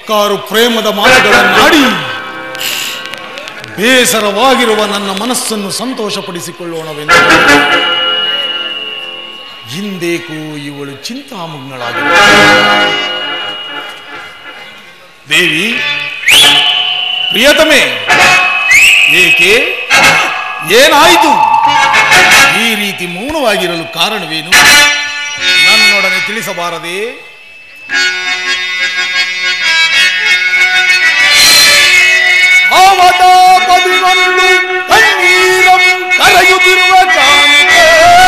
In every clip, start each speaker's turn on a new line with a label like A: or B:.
A: ಹಕ್ಕಾರು ಪ್ರೇಮದ ಮಾತುಗಳನ್ನಾಡಿ ಬೇಸರವಾಗಿರುವ ನನ್ನ ಮನಸ್ಸನ್ನು ಸಂತೋಷಪಡಿಸಿಕೊಳ್ಳೋಣವೆಂದು ಹಿಂದೇಕೂ ಇವಳು ಚಿಂತಾಮಗ್ನಳಾಗಿರುವ ದೇವಿ ಪ್ರಿಯತಮೆ ಏಕೆ ಏನಾಯಿತು ಈ ರೀತಿ ಮೌನವಾಗಿರಲು ಕಾರಣವೇನು ನನ್ನೊಡನೆ ತಿಳಿಸಬಾರದೆ ಅವತ ಪದಿನೊಂದು ಕಣ್ಣೀರಂ ಕರೆಯುತ್ತಿರುವ ಕಾಂತೆ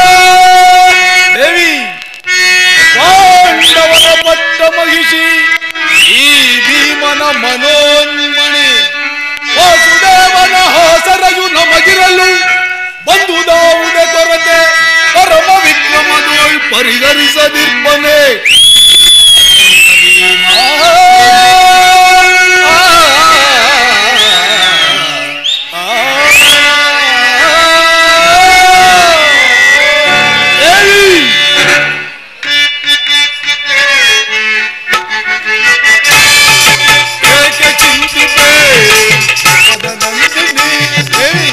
A: ದೇವಿ ಪಾಂಡವನ ಪಟ್ಟ ಮಹಿಷಿ ಈ ಭೀಮನ ಮನೋನ್ಮಣಿ ವಾಸುದೇವನ ಹಾಸರಯು ನಮಗಿರಲು ಬಂದುದಾವುದೇ ಕೊರತೆ ಪರಮ ವಿಕ್ರಮದೋಳ್ ಪರಿಹರಿಸದಿರ್ಪನೆ ಏಕೆ ಚಿಂತಿತೆ ಪದನಂದಿನಿ ದೇವಿ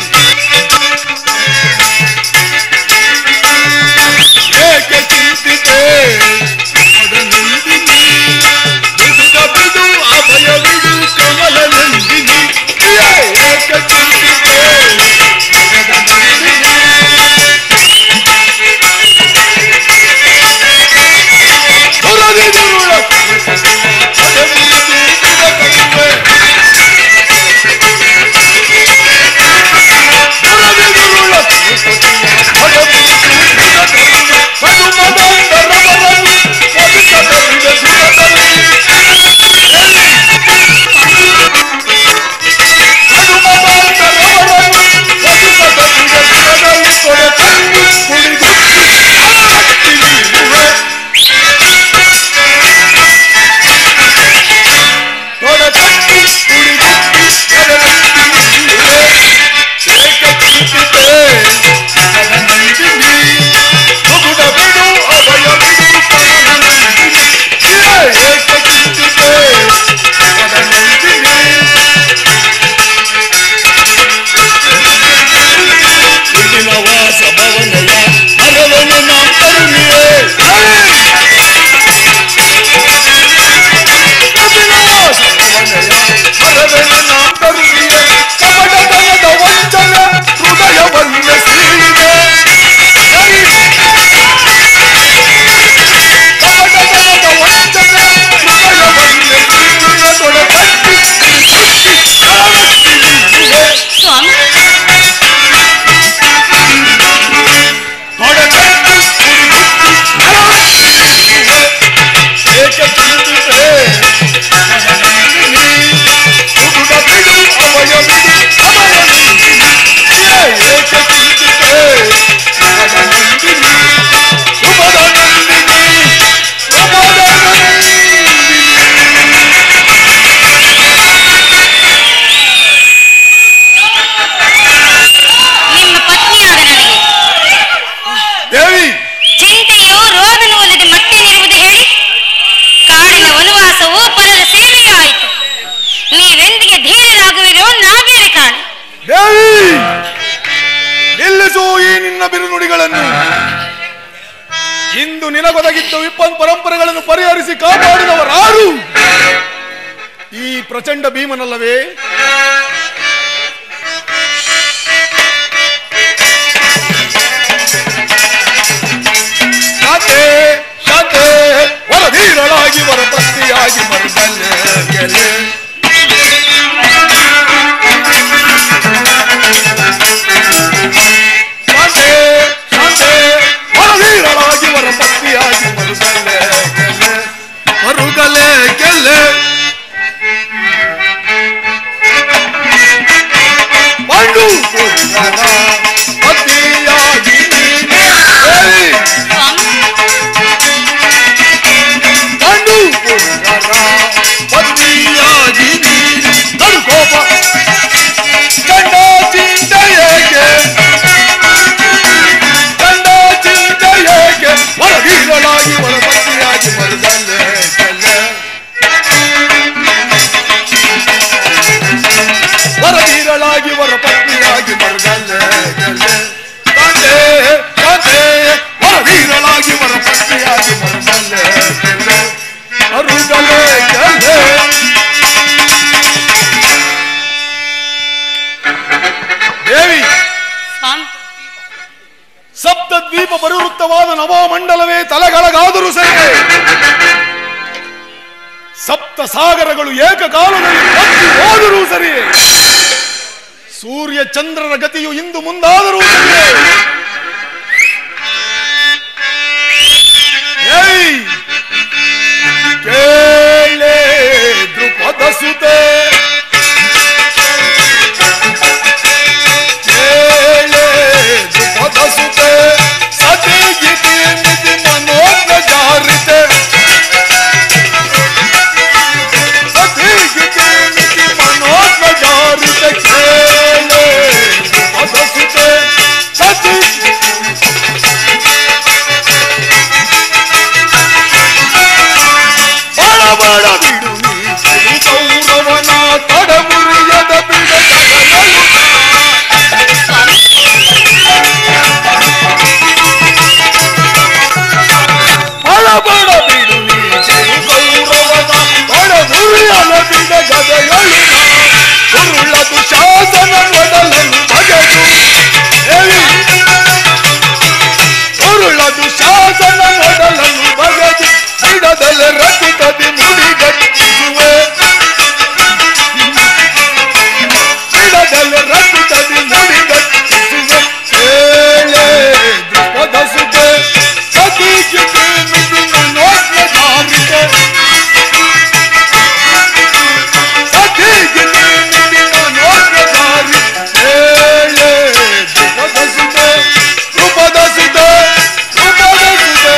A: ಏಕೆ ಚಿಂತಿತೆ ಪದನಂದಿನಿ ಬಿಡುಗ ಬಿಡು ಅಭಯ ಬಿಡು ಕಮಲ ನಂದಿನಿ ಏಕೆ ಚಿಂತಿತೆ ಪದನಂದಿನಿ ಹೊರದಿರುಳ ಪದವಿದು ಬಿಡಕರುವೆ ವಾಸ ಭವನಯ ಅರವನು ನಾಂ ಕರುಣಿಯೇ
B: ಸ್ವಾಮಿ ನಿಮ್ಮ ಪತ್ನಿಯಾದ ನನಗೆ
A: ದೇವಿ
B: ಚಿಂತೆಯು ರೋಗನೂಲದ ಮತ್ತೇನಿರುವುದು ಹೇಳಿ ಕಾಡಿನ ವನವಾಸವು ಪರರ ಸೇವೆಯೂ ಆಯಿತು ನೀವೆಂದಿಗೆ ಧೀರರಾಗುವಿರೋ ನಾ ಬೇರೆ ಕಾಣು
A: ದೇವಿ ನಿಲ್ಲಿಸು ಈ ನಿನ್ನ ಬಿರುನುಡಿಗಳನ್ನು ಇಂದು ನಿನಗೊದಗಿದ್ದ ವಿಪನ್ ಪರಂಪರೆಗಳನ್ನು ಪರಿಹರಿಸಿ ಕಾಪಾಡಿದವರಾರು ಈ ಪ್ರಚಂಡ ಭೀಮನಲ್ಲವೇ ಶಾಂತೆ ಶಾಂತೆ ವರಧೀರಳಾಗಿ ವರಪತ್ನಿಯಾಗಿ ಮರುಗಲ್ಲೆ ಗೆಲೆ ಶಾಂತೆ ಶಾಂತೆ ವರಧೀರಳಾಗಿ ವರಪತ್ನಿಯಾಗಿ ಮರುಗಲ್ಲೆ ಗೆಲೆ ಮರುಗಲೆ ಗೆಲ್ಲೆ ಸಪ್ತ ದ್ವೀಪ ಪರಿವೃತ್ತವಾದ ನವಮಂಡಲವೇ ತಲೆಗಳಗಾದರೂ ಸರಿ ಸಪ್ತ ಸಾಗರಗಳು ಏಕಕಾಲದಲ್ಲಿ ಕತ್ತಿ ಹೋದರೂ ಸರಿ ಸೂರ್ಯ ಚಂದ್ರನ ಗತಿಯು ಇಂದು ಮುಂದಾದರೂ ಸರಿಯೇ ಏಯ್! ಕೇಳೆ ದೃಪದ ಸುತೆ ಕೇಳೆ ದೃಪದ ಸುತೆ ಸತಿ ಗಿತಿ ಮಿತಿ ಮನೋಜ್ಞ ಜಾರಿತೆ ಸತಿ ಗಿತಿ ಮಿತಿ ಮನೋಜ್ಞ ಜಾರಿತೆ ಕೇಳೆ ದೃಪದ ಸುತೆ ಸತಿ ಬಡ ಬಡ ಬಿಡು ನೀ ಸಿರು ಕೌರವನ ತಡಮುರಿಯದ ಬಿಡ ಬಡ ಬಡ ಬಿಡು ನೀ ಸಿರು ಕೌರವನ ತಡಮುರಿಯದ ಬಿಡ ಗದಗಳು ಉರುಳದು ಶಾಸನ ಒಡಲನ್ನು ಬಗೆದು ಹೇಳಿ ಉರುಳದು ಶಾಸನ ಒಡಲನ್ನು ಬಗೆದು ಬಿಡದಲೆ ರಚಿತದಿ ಮುಡಿಗಟ್ಟಿಸುವೆ ಬಿಡದಲೆ ರಚಿತದಿ ಮುಡಿಗಟ್ಟಿಸುವೆ ಹೇಳೆ ದೃಪದ ಸುತೆ ಸತಿ ಕಿಟಿ ಮಿತಿ ಮನೋಜ್ಞ ಧಾರಿತೆ ಸತಿ ಕಿಟಿ ಮಿತಿ ಮನೋಜ್ಞ ಧಾರಿ ಹೇಳೆ ದೃಪದ ಸುತೆ ದೃಪದ ಸುತೆ ದೃಪದ ಸುತೆ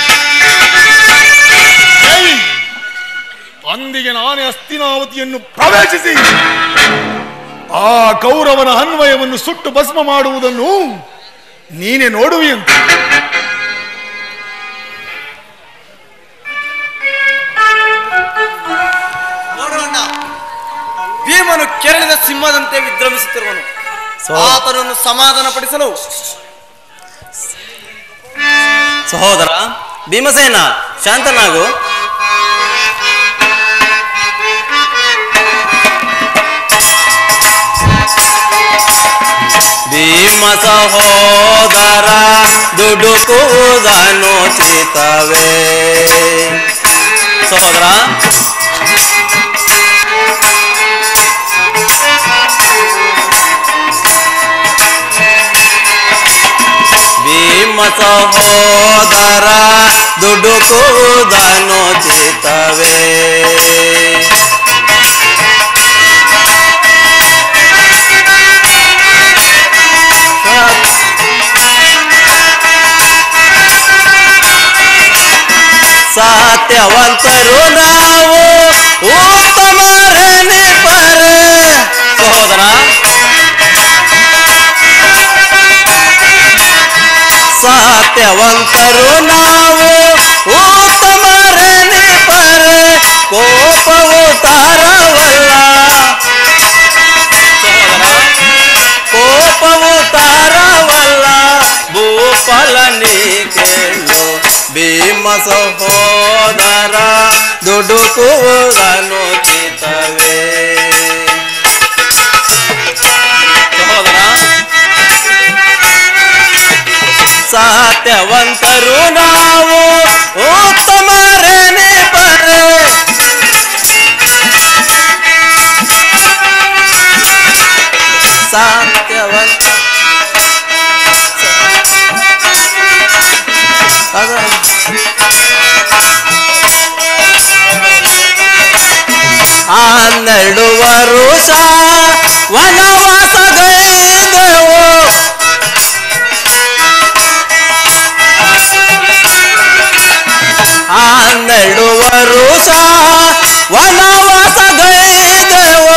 A: ಏಯ್! ಅಂದಿಗೆ ನಾನೇ ಅಸ್ತಿನಾವತಿಯನ್ನು ಪ್ರವೇಶಿಸಿ ಆ ಕೌರವನ ಅನ್ವಯವನ್ನು ಸುಟ್ಟು ಭಸ್ಮ ಮಾಡುವುದನ್ನು ನೀನೇ ನೋಡುವಿಯಂತೆ
C: ನೋಡೋಣ ಭೀಮನು ಕೆರಳಿದ ಸಿಂಹದಂತೆ ವಿಜೃಂಭಿಸುತ್ತಿರುವನು ಆತನನ್ನು ಸಮಾಧಾನ ಪಡಿಸಲು
D: ಸಹೋದರ ಭೀಮಸೇನ ಶಾಂತನಾಗು ಭೀಮ ಸಹೋದರ ದುಡುಕುವುದನ್ನು ಚಿತವೇ ಸಹೋದರ ಭೀಮ ಸಹೋದರ ದುಡುಕುವುದನ್ನು ಚಿತವೇ ಸತ್ಯವಂತರು ನಾವು ಉತ್ತಮರನೆ ಪರ ಸಹೋದರ ಸತ್ಯವಂತರು ನಾವು ಉತ್ತಮರನೆ ಪರ ಕೋಪವು ತಾರವಲ್ಲ ಸಹೋದರ ಕೋಪವು ತಾರವಲ್ಲ ಭೂಫಲನಿ ಕೇಳು ಭೀಮ ಸಹೋದರ ದುಡುಕುವುದನ್ನು ಚಿತವೇ ಸಹೋದರ ಸತ್ಯವಂತರು ನಾವು ಉತ್ತಮರೇನೆ ಪರ ಸತ್ಯವಂತ ಹನ್ನೆರಡು ವರುಷ ವನವಾಸ ಗೈದೆವು ಹನ್ನೆರಡು ವರುಷ ವನವಾಸ ಗೈದೆವು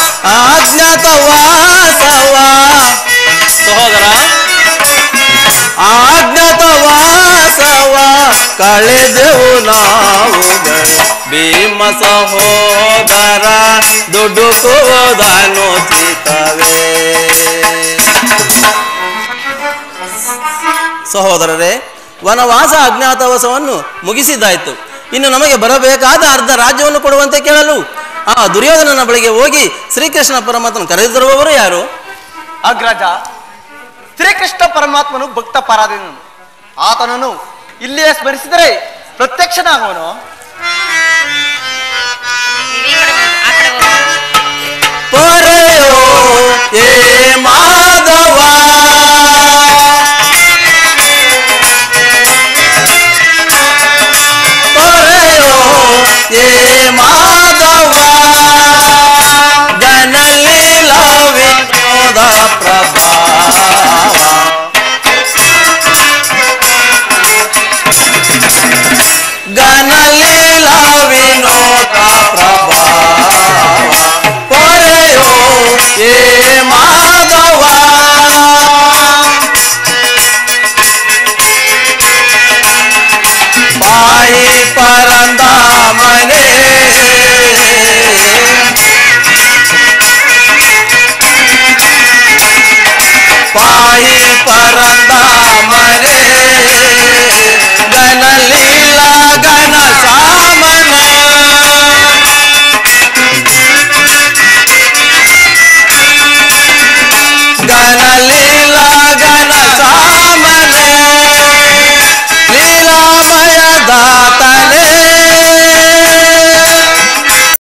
D: ಅಜ್ಞಾತವಾಸವ ಸಹೋದರ ಅಜ್ಞಾತವಾಸವ ಕಳೆದೆವು ನಾವುಗಳು ಭೀಮ ಸಹೋದರ ದುಡುಕುವುದನ್ನು ಚಿತವೇ ಸಹೋದರರೇ ವನವಾಸ ಅಜ್ಞಾತವಾಸವನ್ನು ಮುಗಿಸಿದ್ದಾಯ್ತು ಇನ್ನು ನಮಗೆ ಬರಬೇಕಾದ ಅರ್ಧ ರಾಜ್ಯವನ್ನು ಕೊಡುವಂತೆ ಕೇಳಲು ಆ ದುರ್ಯೋಧನನ ಬಳಿಗೆ ಹೋಗಿ ಶ್ರೀಕೃಷ್ಣ ಪರಮಾತ್ಮನ ಕರೆದಿರುವವರು ಯಾರು
C: ಅಗ್ರಜ ಶ್ರೀಕೃಷ್ಣ ಪರಮಾತ್ಮನು ಭಕ್ತ ಪರಾಧೀನನು ಆತನನ್ನು ಇಲ್ಲಿಯೇ ಸ್ಮರಿಸಿದರೆ ಪ್ರತ್ಯಕ್ಷನಾಗುವನು
B: ನೀವು ಈ ಕಡೆ ಹೋಗಿ, ಆ ಕಡೆ ಹೋಗಿ.
D: ಪೊರೆಯೋ ಏ ಮಾಧವ ಪೊರೆಯೋ ಏ ಮಾಧವ ಗಣಲೀಲ ವಿನೋದ ಪ್ರಭಾವ ಗಣಲೀಲ ವಿನೋದ ಪ್ರಭಾವ ಪೊರೆಯೋ ಏ ಮಾಧವ ಬಾಯಿ ಪರಂದ ಮನೆ ಬಾಯಿ ಪರಂದ ಮನೆ ಗಣಲೀಲ ಗಣ ಸಾಮನ ಗಣಲೀಲ